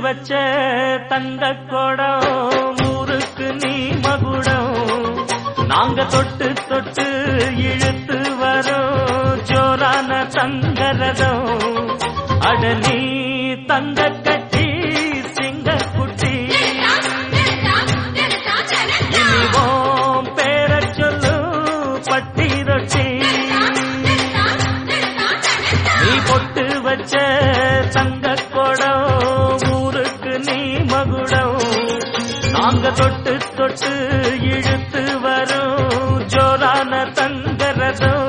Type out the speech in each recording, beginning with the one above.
வச்ச தங்க குடம் ஊருக்கு நீ மகுடம் நாங்க தொட்டு தொட்டு இழுத்து வரோம் ஜோரான தங்கரதம் அட நீ தங்க கட்டி சிங்க குட்டி இனிவோம் பேர சொல்லு பட்டி ரொட்டி நீ பொட்டு வச்ச தங்க குடம் ஊருக்கு நீ மகுடம் நாங்க தொட்டு தொட்டு இழுத்து வரோம் ஜோரான தங்கரதம்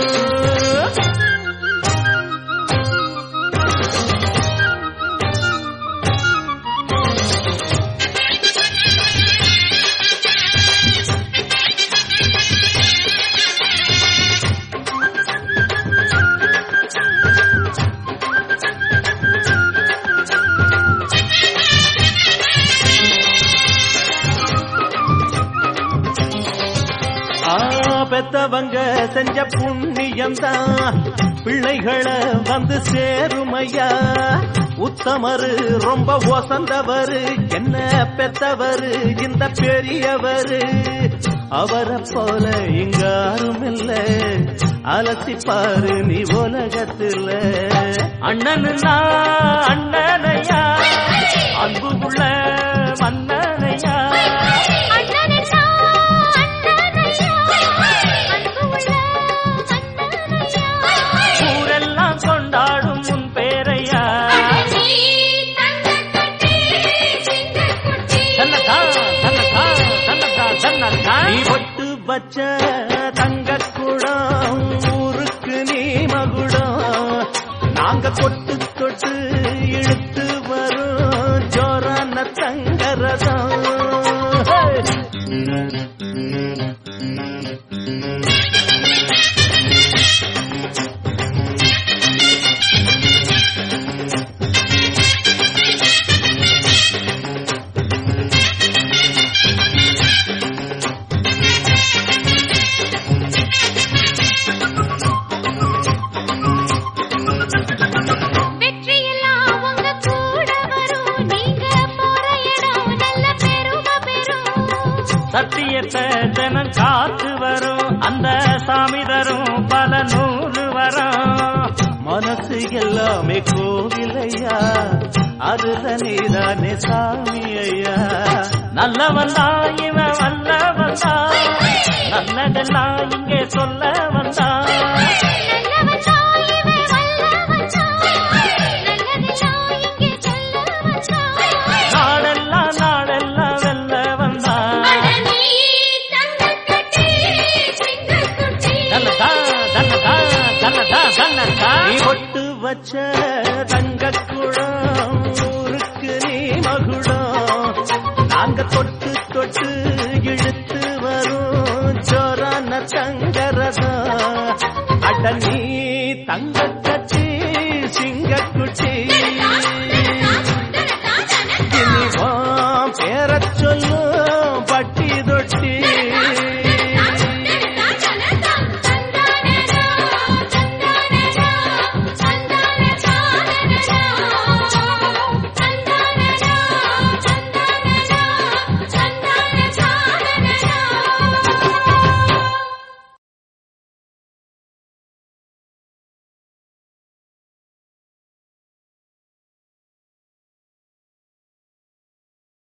ஆ, பெத்தவங்க செஞ்ச புண்ணியம்தான் பிள்ளைகளை வந்து சேருமையா உத்தமரு ரொம்ப ஒசந்தவரு என்ன பெத்தவரு இந்த பெரியவரு அவரை போல இங்க யாரும் இல்ல அலசிப்பாரு நீ உலகத்துல அண்ணனுன்னா அண்ணனையா அன்பு உள்ள மன்னனையா ஊரெல்லாம் கொண்டாடும் உன் பேரையா தன்னதா தன்னதா தன்னதா தன்னதா நீ பொட்டு வச்ச தங்க குடம் ஊருக்கு நீ மகுடம் நாங்க தொட்டு தொட்டு இழுத்து வரும் ஜோரான தங்கரதம் சத்தியத்தை தினம் காத்து வரும் அந்த சாமி தரும் பல நூறு வரும் மனசு எல்லாமே கோவிலையா அதுல நீதானே சாமி ஐயா நல்லவன் தான் இவன் வல்லவன் தான் நல்லதெல்லாம் இங்கே சொல்ல வந்தான் நாடெல்லாம் நாடெல்லாம் வெல்ல வந்தான் தன்னதா தன்னதா தன்னதா தன்னதா நீ பொட்டு வச்ச தங்க குடம் ஊருக்கு நீ மகுடம் நாங்க தொட்டு தொட்டு இழுத்து வரும் ஜோரான தங்க